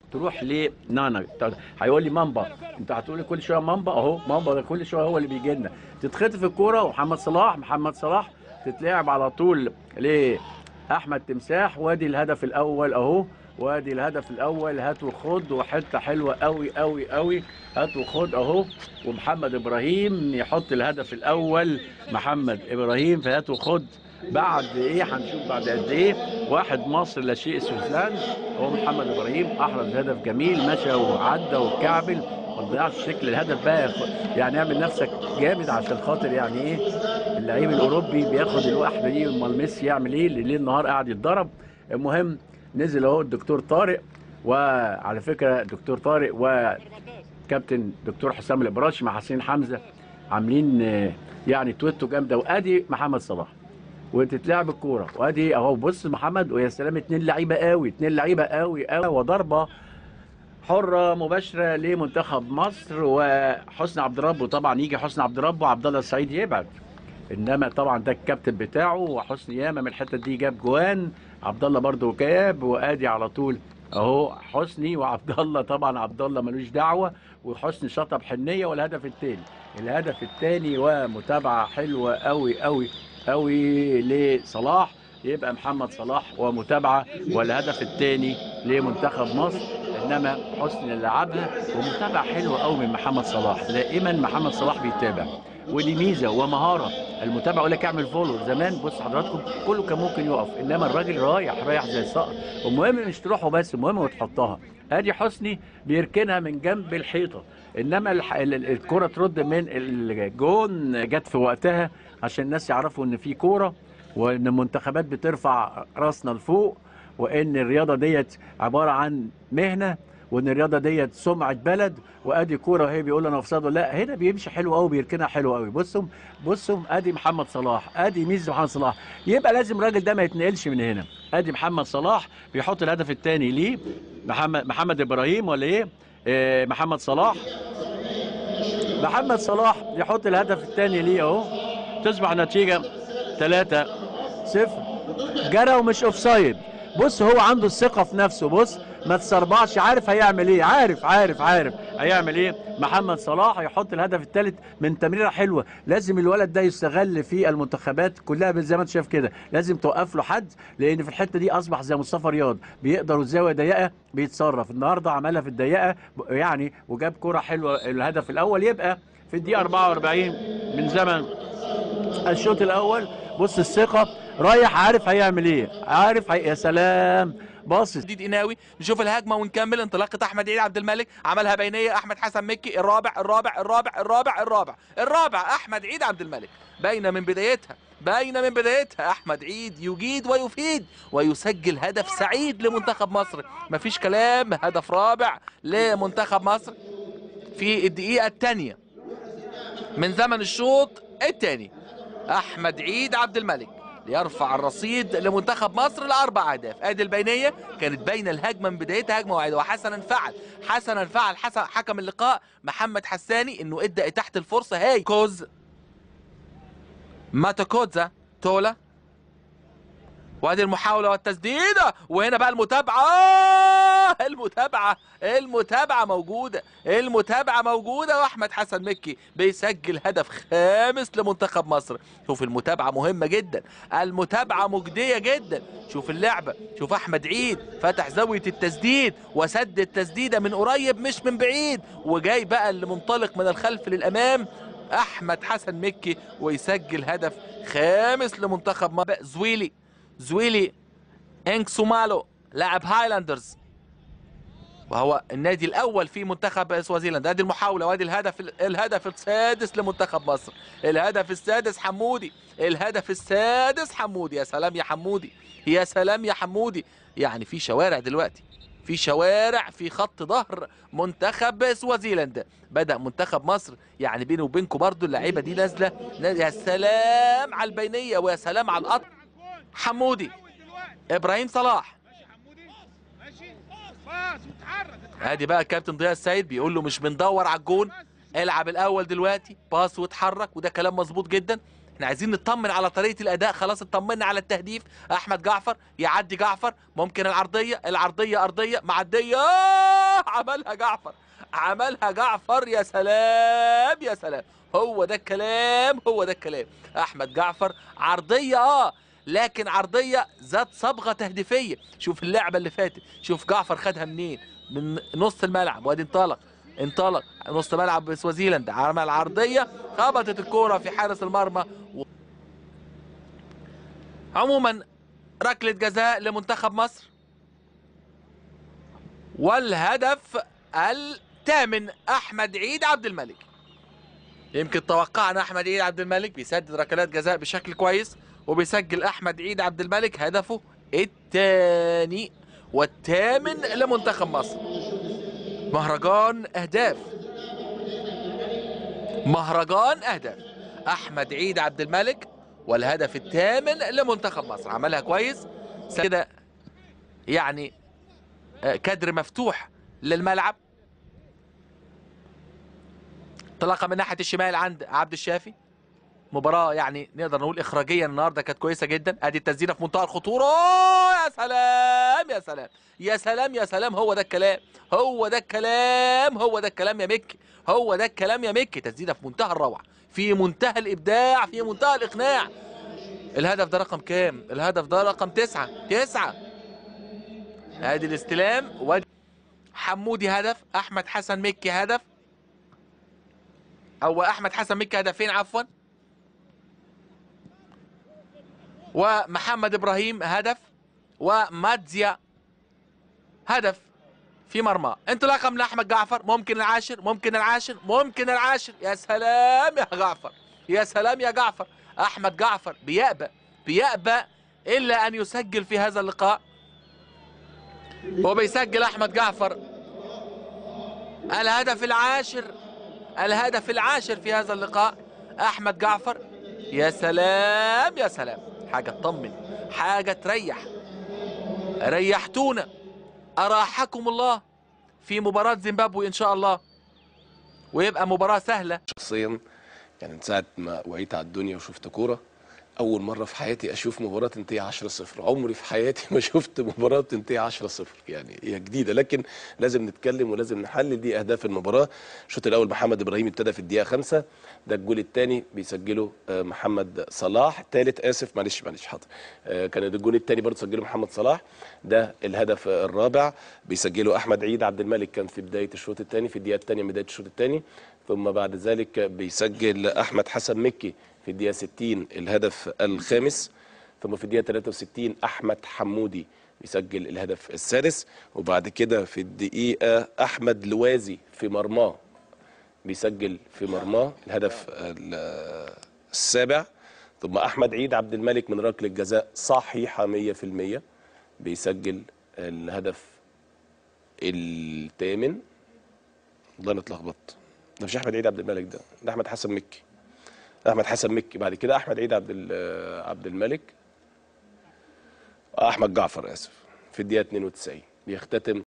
تروح لنانا طب هيقول لي مامبا انت هتقولي كل شويه مامبا اهو مامبا ده كل شويه هو اللي بيجي لنا تتخطف الكوره ومحمد صلاح محمد صلاح تتلعب على طول لاحمد تمساح وادي الهدف الاول اهو وادي الهدف الاول هات وخد وحته حلوه قوي قوي قوي هات وخد اهو ومحمد ابراهيم يحط الهدف الاول محمد ابراهيم في هات وخد بعد ايه هنشوف بعد قد ايه واحد مصر لا شيء سوزلان هو محمد ابراهيم احرز هدف جميل مشى وعدى وكعبل ما تضيعش شكل الهدف بقى ياخد- يعني اعمل نفسك جامد عشان خاطر يعني ايه اللعيب الاوروبي بياخد الواحده دي امال ميسي يعمل ايه اللي ليل نهار قاعد يتضرب المهم نزل اهو الدكتور طارق وعلى فكره الدكتور طارق وكابتن دكتور حسام الابراشي مع حسين حمزه عاملين آه، يعني تويتو جامده وادي محمد صلاح وتتلعب الكوره وادي اهو بص محمد ويا سلام اتنين لعيبه قوي اتنين لعيبه قوي قوي وضربه حره مباشره لمنتخب مصر وحسني عبد ربه طبعا يجي حسني عبد ربه وعبد الله السعيد يبعد انما طبعا ده الكابتن بتاعه وحسني ياما من الحته دي جاب جوان عبد الله برده جاب وادي على طول اهو حسني وعبد الله طبعا عبد الله ملوش دعوه وحسني شطب حنيه والهدف الثاني الهدف الثاني ومتابعه حلوه قوي قوي قوي لصلاح يبقى محمد صلاح ومتابعه والهدف الثاني لمنتخب مصر انما حسني اللي لعبها ومتابعه حلوه قوي من محمد صلاح دائما محمد صلاح بيتابع ودي ميزه ومهاره المتابع يقول لك اعمل فولو زمان بص حضراتكم كله كان ممكن يقف انما الراجل رايح رايح زي الصقر المهم مش تروحوا بس المهم وتحطها ادي حسني بيركنها من جنب الحيطه انما الح... ال- ال- الكره ترد من الجون جت في وقتها عشان الناس يعرفوا ان في كوره وان المنتخبات بترفع راسنا لفوق وان الرياضه ديت عباره عن مهنه وان الرياضه ديت سمعه بلد وادي كوره وهي بيقول انا اوفسايد ولا لا هنا بيمشي حلو قوي بيركنها حلو قوي بصوا بصوا ادي محمد صلاح ادي ميزه محمد صلاح يبقى لازم الراجل ده ما يتنقلش من هنا ادي محمد صلاح بيحط الهدف الثاني ليه محمد محمد ابراهيم ولا ايه آه محمد صلاح محمد صلاح يحط الهدف الثاني ليه اهو تصبح نتيجه 3 0 جرى ومش اوفسايد بص هو عنده الثقه في نفسه بص ما تسربعش عارف هيعمل ايه عارف عارف عارف هيعمل ايه محمد صلاح يحط الهدف الثالث من تمريره حلوه لازم الولد ده يستغل في المنتخبات كلها زي ما انت شايف كده لازم توقف له حد لان في الحته دي اصبح زي مصطفى رياض بيقدر الزاويه ضيقه بيتصرف النهارده عملها في الضيقه يعني وجاب كره حلوه الهدف الاول يبقى في الدقيقه 44 من زمن الشوط الاول بص الثقه رايح عارف هيعمل ايه عارف هي... يا سلام باصص جديد قناوي نشوف الهجمه ونكمل انطلاقه احمد عيد عبد الملك عملها بينيه احمد حسن مكي الرابع الرابع الرابع الرابع الرابع الرابع احمد عيد عبد الملك باينه من بدايتها باينه من بدايتها احمد عيد يجيد ويفيد ويسجل هدف سعيد لمنتخب مصر مفيش كلام هدف رابع لمنتخب مصر في الدقيقه الثانيه من زمن الشوط الثاني احمد عيد عبد الملك ليرفع الرصيد لمنتخب مصر لاربع اهداف ادي البينيه كانت باينه الهجمه من بدايتها هجمه واحده وحسنا فعل حسنا فعل حسن حكم اللقاء محمد حساني انه ادى اتاحه الفرصه هاي كوز ماتوكوزا تولا وادي المحاولة والتسديدة وهنا بقى المتابعة المتابعة المتابعة موجودة المتابعة موجودة واحمد حسن مكي بيسجل هدف خامس لمنتخب مصر شوف المتابعة مهمة جدا المتابعة مجدية جدا شوف اللعبة شوف احمد عيد فتح زاوية التسديد وسد التسديدة من قريب مش من بعيد وجاي بقى اللي منطلق من الخلف للامام احمد حسن مكي ويسجل هدف خامس لمنتخب مصر زويلي زويلي انك سومالو لاعب هايلاندرز وهو النادي الاول في منتخب سوازيلاند ادي المحاوله وادي الهدف الهدف السادس لمنتخب مصر الهدف السادس حمودي الهدف السادس حمودي يا سلام يا حمودي يا سلام يا حمودي يعني في شوارع دلوقتي في شوارع في خط ظهر منتخب سوازيلاند بدا منتخب مصر يعني بيني وبينكم برضو اللعيبه دي نازله يا سلام على البينيه ويا سلام على القطر حمودي ابراهيم صلاح ماشي حمودي ماشي باص وتحرك ادي بقى الكابتن ضياء السيد بيقول له مش بندور على الجون العب الاول دلوقتي باص واتحرك وده كلام مظبوط جدا احنا عايزين نطمن على طريقه الاداء خلاص اطمنا على التهديف احمد جعفر يعدي جعفر ممكن العرضيه العرضيه ارضيه معديه عملها جعفر عملها جعفر يا سلام يا سلام هو ده الكلام هو ده الكلام احمد جعفر عرضيه اه لكن عرضيه ذات صبغه تهديفيه شوف اللعبه اللي فاتت شوف جعفر خدها منين من نص الملعب وادي انطلق انطلق نص ملعب سوازيلاند عمل عرضيه خبطت الكوره في حارس المرمى و... عموما ركله جزاء لمنتخب مصر والهدف الثامن احمد عيد عبد الملك يمكن توقعنا احمد عيد عبد الملك بيسدد ركلات جزاء بشكل كويس وبيسجل احمد عيد عبد الملك هدفه الثاني والثامن لمنتخب مصر مهرجان اهداف مهرجان اهداف احمد عيد عبد الملك والهدف الثامن لمنتخب مصر عملها كويس كده يعني آه، كادر مفتوح للملعب انطلاقه من ناحيه الشمال عند عبد الشافي مباراة يعني نقدر نقول إخراجيا النهاردة كانت كويسة جدا أدي التسديدة في منتهى الخطورة أوه، يا سلام يا سلام يا سلام يا سلام هو ده الكلام هو ده الكلام هو ده الكلام يا مكي هو ده الكلام يا مكي تسديدة في منتهى الروعة في منتهى الإبداع في منتهى الإقناع الهدف ده رقم كام؟ الهدف ده رقم تسعة تسعة ادي الاستلام وادي حمودي هدف احمد حسن مكي هدف او احمد حسن مكي هدفين عفوا ومحمد ابراهيم هدف وماتزيا هدف في مرمى انطلاقه من احمد جعفر ممكن العاشر ممكن العاشر ممكن العاشر يا سلام يا جعفر يا سلام يا جعفر احمد جعفر بيأبى بيأبى الا ان يسجل في هذا اللقاء وبيسجل احمد جعفر الهدف العاشر الهدف العاشر في هذا اللقاء احمد جعفر يا سلام يا سلام حاجه تطمن حاجه تريح ريحتونا اراحكم الله في مباراه زيمبابوي ان شاء الله ويبقى مباراه سهله شخصيا يعني من ساعه ما وعيت على الدنيا وشفت كوره اول مره في حياتي اشوف مباراه تنتهي 10 0 عمري في حياتي ما شفت مباراه تنتهي 10 0 يعني هي جديده لكن لازم نتكلم ولازم نحلل دي اهداف المباراه الشوط الاول محمد ابراهيم ابتدى في الدقيقه 5 ده الجول الثاني بيسجله آه، محمد صلاح ثالث اسف معلش معلش حاضر آه، كان الجول الثاني برضه سجله محمد صلاح ده الهدف الرابع بيسجله احمد عيد عبد الملك كان في بدايه الشوط الثاني في الدقيقه الثانيه من بدايه الشوط الثاني ثم بعد ذلك بيسجل احمد حسن مكي في الدقيقه 60 الهدف الخامس ثم في الدقيقه 63 احمد حمودي بيسجل الهدف السادس وبعد كده في الدقيقه احمد لوازي في مرماه بيسجل في مرماه الهدف ال- السابع ثم احمد عيد عبد الملك من ركله جزاء صحيحه 100% بيسجل الهدف الثامن والله انا اتلخبطت ده مش احمد عيد عبد الملك ده ده احمد حسن مكي احمد حسن مكي بعد كده احمد عيد عبد ال- عبد الملك احمد جعفر اسف في الدقيقه 92 بيختتم